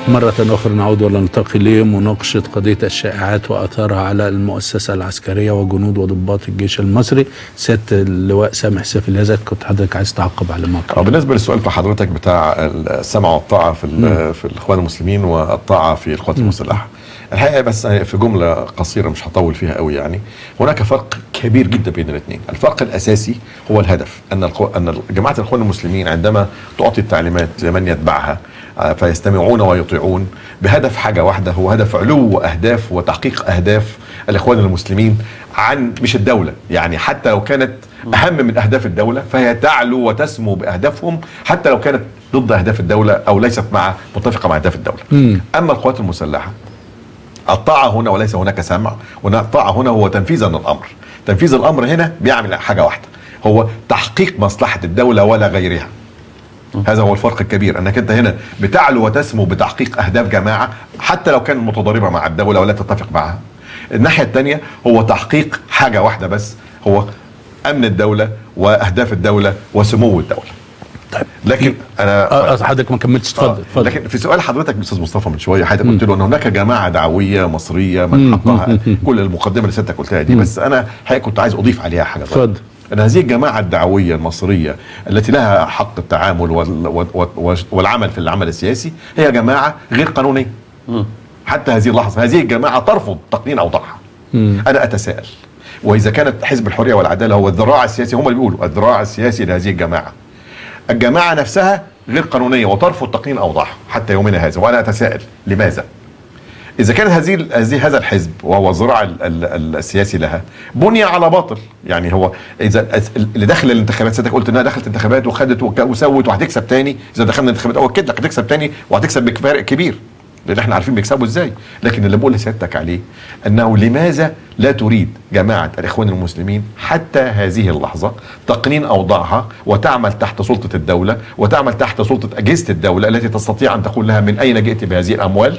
مرة أخرى نعود ونلتقي لمناقشة قضية الشائعات وأثارها على المؤسسة العسكرية وجنود وضباط الجيش المصري سيادة اللواء سامح سيف اليزك كنت حضرتك عايز تعقب على ما اه قال بالنسبه للسؤال بتاع حضرتك بتاع السمع والطاعه في ال- في الاخوان المسلمين والطاعه في القوات المسلحه الحقيقه بس في جمله قصيره مش هطول فيها قوي يعني هناك فرق كبير جدا بين الاثنين الفرق الاساسي هو الهدف ان القو... ان جماعه الاخوان المسلمين عندما تعطي التعليمات لمن يتبعها آه، فيستمعون ويطيعون بهدف حاجه واحده هو هدف علو اهداف وتحقيق اهداف الاخوان المسلمين عن مش الدوله يعني حتى لو كانت اهم من اهداف الدوله فهي تعلو وتسمو باهدافهم حتى لو كانت ضد اهداف الدوله او ليست مع متفقه مع اهداف الدوله مم. اما القوات المسلحه الطاعة هنا وليس هناك سمع هنا الطاعة هنا هو تنفيذا للأمر تنفيذ الأمر هنا بيعمل حاجة واحدة هو تحقيق مصلحة الدولة ولا غيرها هذا هو الفرق الكبير انك انت هنا بتعلو وتسمو بتحقيق اهداف جماعه حتى لو كانت متضاربه مع الدوله ولا تتفق معها. الناحيه الثانيه هو تحقيق حاجه واحده بس هو امن الدوله واهداف الدوله وسمو الدوله. طيب لكن انا آه، آه، حضرتك ما كملتش اتفضل آه، اتفضل لكن في سؤال حضرتك استاذ مصطفى من شويه حضرتك قلت له ان هناك جماعه دعويه مصريه من مم، حقها مم، مم. كل المقدمه اللي سيادتك قلتها دي بس انا حقيقة كنت عايز اضيف عليها حاجه صغيرة. اتفضل. ان هذه الجماعه الدعويه المصريه التي لها حق التعامل وال- وال- وال- والعمل في العمل السياسي هي جماعه غير قانونيه حتى هذه اللحظه هذه الجماعه ترفض تقنين اوضاعها مم. انا اتساءل واذا كانت حزب الحريه والعداله هو الذراع السياسي هم اللي بيقولوا الذراع السياسي لهذه الجماعه الجماعه نفسها غير قانونيه وترفض تقنين اوضاعها حتى يومنا هذا وانا اتساءل لماذا؟ اذا كانت هذه هذه هذا الحزب وهو الذراع ال- ال- السياسي لها بني على باطل يعني هو اذا الأس- اللي دخل الانتخابات سيادتك قلت انها دخلت انتخابات وخدت وك- وسوت وهتكسب تاني اذا دخلنا انتخابات اؤكد لك هتكسب تاني وهتكسب بفارق كبير لان احنا عارفين بيكسبوا ازاي لكن اللي بقول لسيادتك عليه انه لماذا لا تريد جماعه الاخوان المسلمين حتى هذه اللحظه تقنين اوضاعها وتعمل تحت سلطه الدوله وتعمل تحت سلطه اجهزه الدوله التي تستطيع ان تقول لها من اين جئت بهذه الاموال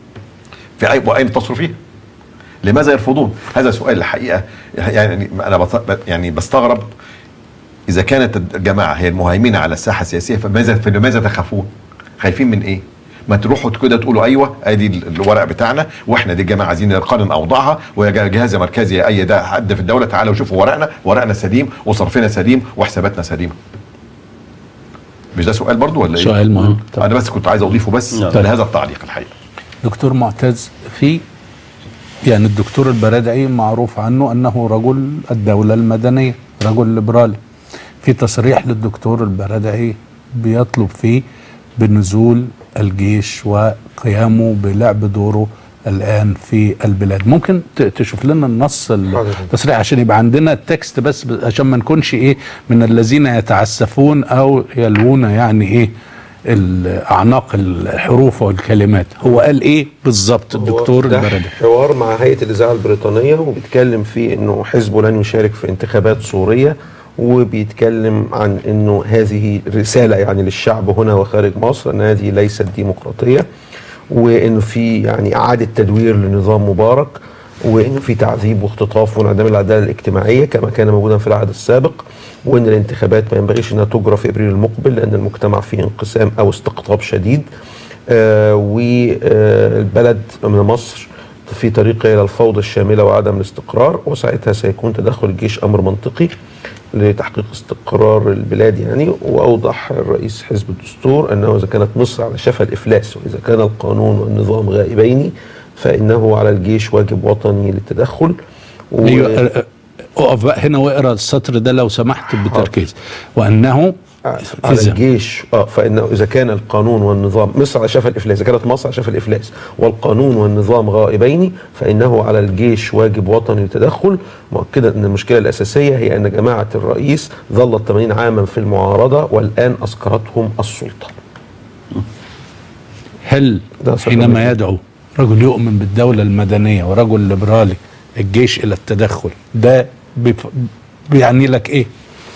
في اي واين تصرف فيها لماذا يرفضون هذا سؤال الحقيقه يعني انا بط- يعني بستغرب اذا كانت الجماعه هي المهيمنه على الساحه السياسيه فماذا فلماذا تخافون خايفين من ايه ما تروحوا كده تقولوا ايوه ادي الورق بتاعنا واحنا دي الجماعه عايزين نقارن اوضاعها ويا جهاز مركزي يا اي ده حد في الدوله تعالوا شوفوا ورقنا ورقنا سليم وصرفنا سليم وحساباتنا سليمه مش ده سؤال برضو ولا ايه؟ سؤال مهم. انا بس كنت عايز اضيفه بس نعم. لهذا التعليق الحقيقه دكتور معتز في يعني الدكتور البرادعي معروف عنه انه رجل الدولة المدنية رجل ليبرالي في تصريح للدكتور البرادعي بيطلب فيه بنزول الجيش وقيامه بلعب دوره الان في البلاد ممكن ت- تشوف لنا النص التصريح عشان يبقى عندنا التكست بس ب- عشان ما نكونش ايه من الذين يتعسفون او يلوون يعني ايه ال- اعناق الحروف والكلمات هو قال ايه بالظبط الدكتور هو ده البرادعي حوار مع هيئه الاذاعه البريطانيه وبيتكلم فيه انه حزبه لن يشارك في انتخابات سوريه وبيتكلم عن انه هذه رساله يعني للشعب هنا وخارج مصر ان هذه ليست ديمقراطيه وانه في يعني اعاده تدوير لنظام مبارك وانه في تعذيب واختطاف وانعدام العداله الاجتماعيه كما كان موجودا في العهد السابق وان الانتخابات ما ينبغيش انها تجرى في ابريل المقبل لان المجتمع فيه انقسام او استقطاب شديد آه والبلد من مصر في طريقه الى الفوضى الشامله وعدم الاستقرار وساعتها سيكون تدخل الجيش امر منطقي لتحقيق استقرار البلاد يعني واوضح الرئيس حزب الدستور انه اذا كانت مصر على شفا الافلاس واذا كان القانون والنظام غائبين فانه على الجيش واجب وطني للتدخل و... ايوه أه، أه، اقف بقى هنا واقرا السطر ده لو سمحت بتركيز وانه على إذا- الجيش اه فانه اذا كان القانون والنظام مصر على شفا الافلاس اذا كانت مصر على شفا الافلاس والقانون والنظام غائبين فانه على الجيش واجب وطني للتدخل مؤكدا ان المشكله الاساسيه هي ان جماعه الرئيس ظلت 80 عاما في المعارضه والان اسكرتهم السلطه هل ده سؤال حينما مهم. يدعو رجل يؤمن بالدولة المدنية ورجل ليبرالي الجيش إلى التدخل ده بيف- بيعني لك إيه؟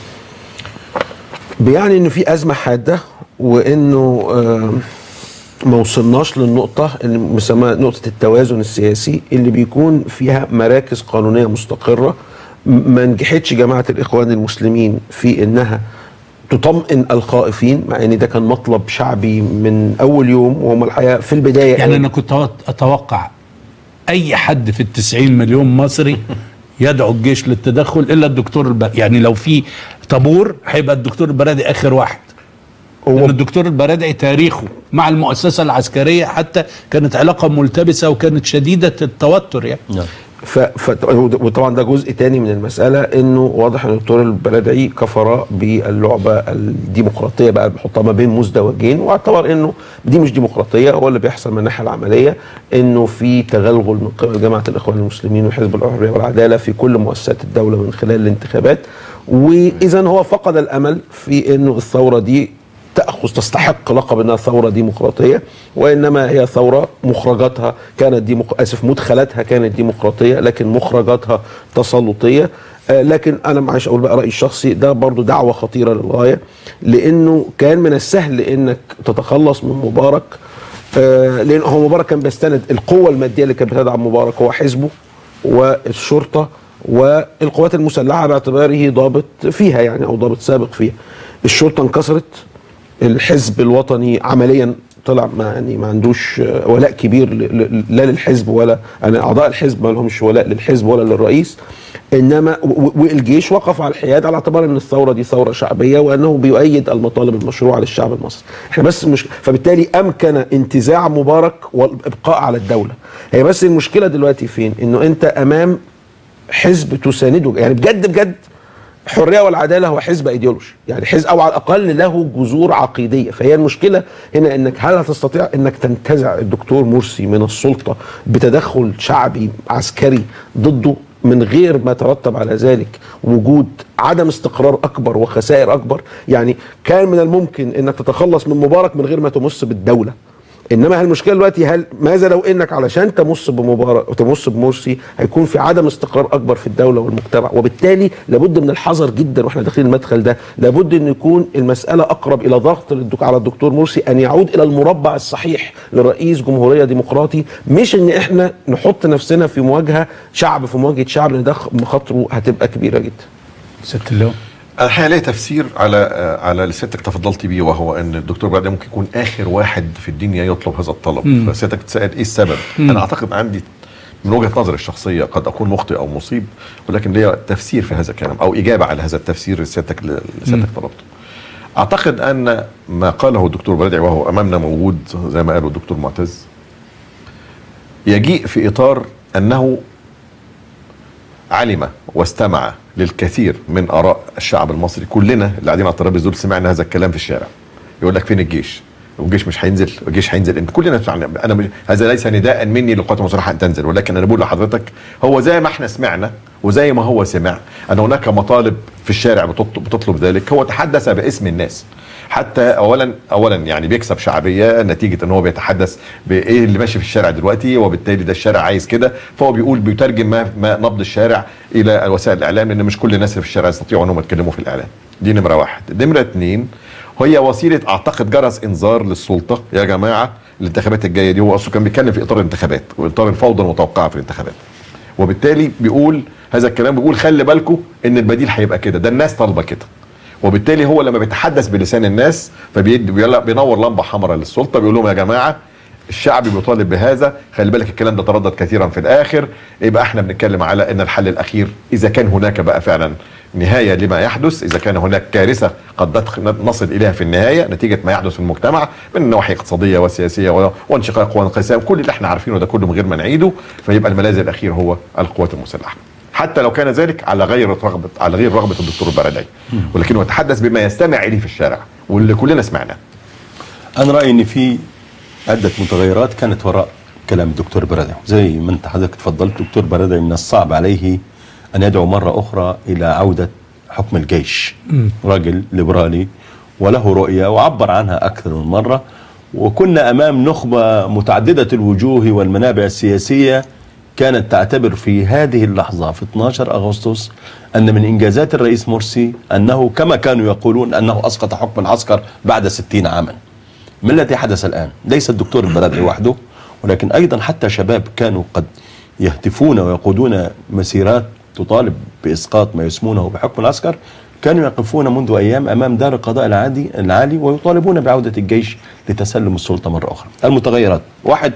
بيعني انه في ازمه حاده وانه آه، ما وصلناش للنقطه اللي مسمى نقطه التوازن السياسي اللي بيكون فيها مراكز قانونيه مستقره م- ما نجحتش جماعه الاخوان المسلمين في انها تطمئن الخائفين مع ان ده كان مطلب شعبي من اول يوم وهم الحقيقه في البدايه يعني انا كنت أت- اتوقع اي حد في التسعين مليون مصري يدعو الجيش للتدخل الا الدكتور البرادي يعني لو في طابور هيبقى الدكتور البرادي اخر واحد هو لان الدكتور البرادعي تاريخه مع المؤسسه العسكريه حتى كانت علاقه ملتبسه وكانت شديده التوتر يعني نعم ف... ف... وطبعا ده جزء تاني من المسألة انه واضح ان الدكتور البلدعي كفر باللعبة الديمقراطية بقى بيحطها ما بين مزدوجين واعتبر انه دي مش ديمقراطية هو اللي بيحصل من الناحية العملية انه في تغلغل من قبل جماعة الاخوان المسلمين وحزب الحرية والعدالة في كل مؤسسات الدولة من خلال الانتخابات واذا هو فقد الامل في انه الثورة دي تأخذ تستحق لقب انها ثوره ديمقراطيه وانما هي ثوره مخرجاتها كانت ديمق... اسف مدخلاتها كانت ديمقراطيه لكن مخرجاتها تسلطيه آه لكن انا معلش اقول بقى رايي الشخصي ده برضو دعوه خطيره للغايه لانه كان من السهل انك تتخلص من مبارك آه لان هو مبارك كان بيستند القوه الماديه اللي كانت بتدعم مبارك هو حزبه والشرطه والقوات المسلحه باعتباره ضابط فيها يعني او ضابط سابق فيها الشرطه انكسرت الحزب الوطني عمليا طلع ما يعني ما عندوش آه، ولاء كبير ل- ل- لا للحزب ولا يعني اعضاء الحزب ما لهمش ولاء للحزب ولا للرئيس انما و- و- والجيش وقف على الحياد على اعتبار ان الثوره دي ثوره شعبيه وانه بيؤيد المطالب المشروعه للشعب المصري احنا بس مش فبالتالي امكن انتزاع مبارك والابقاء على الدوله هي بس المشكله دلوقتي فين انه انت امام حزب تسانده يعني بجد بجد الحريه والعداله هو حزب ايديولوجي يعني حزب او على الاقل له جذور عقيديه فهي المشكله هنا انك هل هتستطيع انك تنتزع الدكتور مرسي من السلطه بتدخل شعبي عسكري ضده من غير ما ترتب على ذلك وجود عدم استقرار اكبر وخسائر اكبر يعني كان من الممكن انك تتخلص من مبارك من غير ما تمس بالدوله انما المشكله دلوقتي هل ماذا لو انك علشان تمص بمبارك تمص بمرسي هيكون في عدم استقرار اكبر في الدوله والمجتمع وبالتالي لابد من الحذر جدا واحنا داخلين المدخل ده لابد ان يكون المساله اقرب الى ضغط للدك- على الدكتور مرسي ان يعود الى المربع الصحيح لرئيس جمهوريه ديمقراطي مش ان احنا نحط نفسنا في مواجهه شعب في مواجهه شعب لان ده مخاطره هتبقى كبيره جدا ست اللون الحقيقه ليه تفسير على آه، على اللي سيادتك تفضلت بيه وهو ان الدكتور بعد ممكن يكون اخر واحد في الدنيا يطلب هذا الطلب فسيادتك تسال ايه السبب انا اعتقد عندي من وجهه نظري الشخصيه قد اكون مخطئ او مصيب ولكن ليا تفسير في هذا الكلام او اجابه على هذا التفسير اللي سيادتك اللي سيادتك طلبته اعتقد ان ما قاله الدكتور بلدعي وهو امامنا موجود زي ما قاله الدكتور معتز يجيء في اطار انه علم واستمع للكثير من اراء الشعب المصري كلنا اللي قاعدين على الترابيزه دول سمعنا هذا الكلام في الشارع يقول لك فين الجيش والجيش مش هينزل الجيش هينزل امتى كلنا فعلا انا مش هذا ليس نداء مني للقوات المسلحه ان تنزل ولكن انا بقول لحضرتك هو زي ما احنا سمعنا وزي ما هو سمع ان هناك مطالب في الشارع بتطلب, بتطلب ذلك هو تحدث باسم الناس حتى اولا اولا يعني بيكسب شعبيه نتيجه ان هو بيتحدث بايه اللي ماشي في الشارع دلوقتي وبالتالي ده الشارع عايز كده فهو بيقول بيترجم ما, ما نبض الشارع الى وسائل الاعلام لان مش كل الناس اللي في الشارع يستطيعوا انهم يتكلموا في الاعلام دي نمره واحد نمره اتنين هي وسيله اعتقد جرس انذار للسلطه يا جماعه الانتخابات الجايه دي هو اصله كان بيتكلم في اطار الانتخابات واطار الفوضى المتوقعه في الانتخابات وبالتالي بيقول هذا الكلام بيقول خلي بالكم ان البديل هيبقى كده ده الناس طالبه كده وبالتالي هو لما بيتحدث بلسان الناس فبيدي بيلا- بينور لمبه حمراء للسلطه بيقول لهم يا جماعه الشعب بيطالب بهذا خلي بالك الكلام ده تردد كثيرا في الاخر يبقى احنا بنتكلم على ان الحل الاخير اذا كان هناك بقى فعلا نهايه لما يحدث اذا كان هناك كارثه قد ندخ- نصل اليها في النهايه نتيجه ما يحدث في المجتمع من نواحي اقتصاديه وسياسيه و- وانشقاق وانقسام كل اللي احنا عارفينه ده كله من غير ما نعيده فيبقى الملاذ الاخير هو القوات المسلحه حتى لو كان ذلك على غير رغبه على غير رغبه الدكتور البرادعي ولكنه يتحدث بما يستمع اليه في الشارع واللي كلنا سمعناه انا رايي ان في عده متغيرات كانت وراء كلام الدكتور برادعي زي ما انت حضرتك تفضلت دكتور برادعي من الصعب عليه ان يدعو مره اخرى الى عوده حكم الجيش راجل ليبرالي وله رؤيه وعبر عنها اكثر من مره وكنا امام نخبه متعدده الوجوه والمنابع السياسيه كانت تعتبر في هذه اللحظة في 12 أغسطس أن من إنجازات الرئيس مرسي أنه كما كانوا يقولون أنه أسقط حكم العسكر بعد 60 عاما ما الذي حدث الآن ليس الدكتور البلدعي وحده ولكن أيضا حتى شباب كانوا قد يهتفون ويقودون مسيرات تطالب بإسقاط ما يسمونه بحكم العسكر كانوا يقفون منذ ايام امام دار القضاء العادي العالي ويطالبون بعوده الجيش لتسلم السلطه مره اخرى. المتغيرات واحد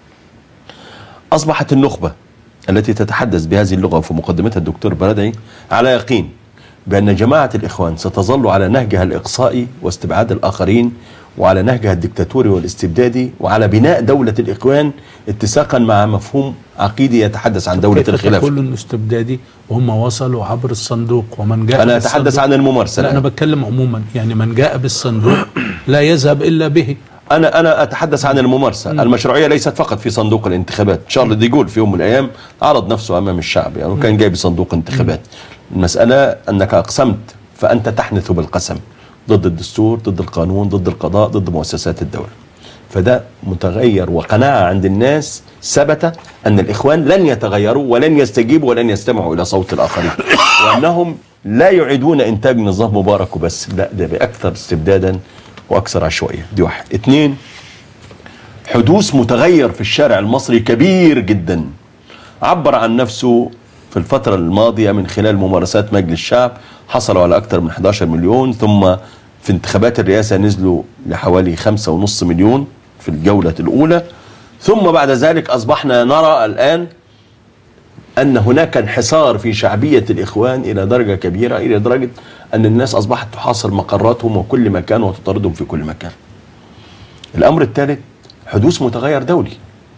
اصبحت النخبه التي تتحدث بهذه اللغه وفي مقدمتها الدكتور بردعي على يقين بان جماعه الاخوان ستظل على نهجها الاقصائي واستبعاد الاخرين وعلى نهجها الدكتاتوري والاستبدادي وعلى بناء دوله الاخوان اتساقا مع مفهوم عقيدي يتحدث عن دوله كيف الخلافه. تقول انه استبدادي وهم وصلوا عبر الصندوق ومن جاء انا اتحدث بالصندوق- عن الممارسه لا انا الآن. بتكلم عموما يعني من جاء بالصندوق لا يذهب الا به انا انا اتحدث عن الممارسه المشروعيه ليست فقط في صندوق الانتخابات شارل ديجول في يوم من الايام عرض نفسه امام الشعب يعني وكان جاي بصندوق انتخابات المساله انك اقسمت فانت تحنث بالقسم ضد الدستور ضد القانون ضد القضاء ضد مؤسسات الدوله فده متغير وقناعه عند الناس ثبت ان الاخوان لن يتغيروا ولن يستجيبوا ولن يستمعوا الى صوت الاخرين وانهم لا يعيدون انتاج نظام مبارك وبس لا ده باكثر استبدادا واكثر عشوائيه دي واحد اثنين حدوث متغير في الشارع المصري كبير جدا عبر عن نفسه في الفترة الماضية من خلال ممارسات مجلس الشعب حصلوا على أكثر من 11 مليون ثم في انتخابات الرئاسة نزلوا لحوالي 5.5 مليون في الجولة الأولى ثم بعد ذلك أصبحنا نرى الآن أن هناك انحسار في شعبية الإخوان إلى درجة كبيرة إلى درجة أن الناس أصبحت تحاصر مقراتهم وكل مكان وتطاردهم في كل مكان الأمر الثالث حدوث متغير دولي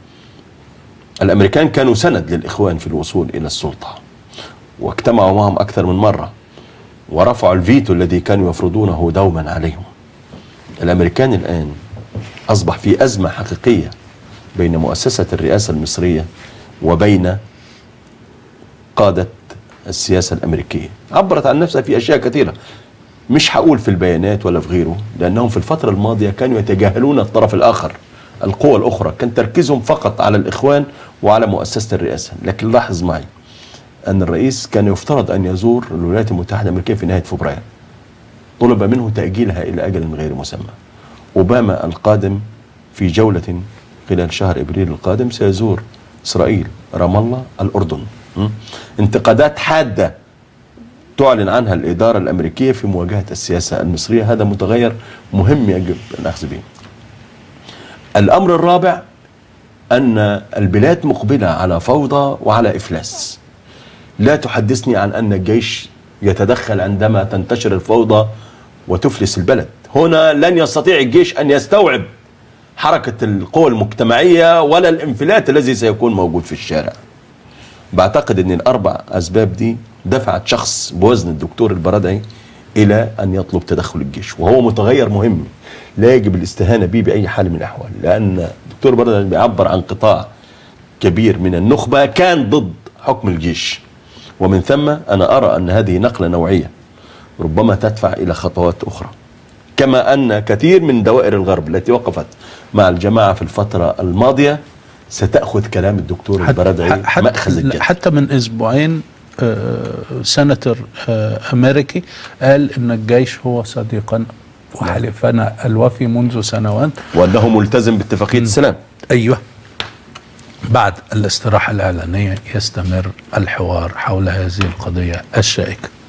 الأمريكان كانوا سند للإخوان في الوصول إلى السلطة واجتمعوا معهم أكثر من مرة ورفعوا الفيتو الذي كانوا يفرضونه دوما عليهم الأمريكان الآن أصبح في أزمة حقيقية بين مؤسسة الرئاسة المصرية وبين قادة السياسة الأمريكية عبرت عن نفسها في أشياء كثيرة مش هقول في البيانات ولا في غيره لأنهم في الفترة الماضية كانوا يتجاهلون الطرف الآخر القوى الأخرى كان تركيزهم فقط على الإخوان وعلى مؤسسة الرئاسة لكن لاحظ معي أن الرئيس كان يفترض أن يزور الولايات المتحدة الأمريكية في نهاية فبراير طلب منه تأجيلها إلى أجل غير مسمى أوباما القادم في جولة خلال شهر إبريل القادم سيزور إسرائيل رام الله الأردن م? انتقادات حادة تعلن عنها الإدارة الأمريكية في مواجهة السياسة المصرية هذا متغير مهم يجب الأخذ به الأمر الرابع أن البلاد مقبلة على فوضى وعلى إفلاس لا تحدثني عن أن الجيش يتدخل عندما تنتشر الفوضى وتفلس البلد هنا لن يستطيع الجيش أن يستوعب حركة القوى المجتمعية ولا الانفلات الذي سيكون موجود في الشارع بعتقد ان الاربع اسباب دي دفعت شخص بوزن الدكتور البرادعي الى ان يطلب تدخل الجيش وهو متغير مهم لا يجب الاستهانه به باي حال من الاحوال لان الدكتور البرادعي بيعبر عن قطاع كبير من النخبه كان ضد حكم الجيش ومن ثم انا ارى ان هذه نقله نوعيه ربما تدفع الى خطوات اخرى كما ان كثير من دوائر الغرب التي وقفت مع الجماعه في الفتره الماضيه ستاخذ كلام الدكتور البرادعي حتى, ماخذ الجد حتى من اسبوعين آه، سنتر آه، امريكي قال ان الجيش هو صديقنا وحلفنا الوفي منذ سنوات وانه ملتزم باتفاقيه السلام ايوه بعد الاستراحه الاعلانيه يستمر الحوار حول هذه القضيه الشائكه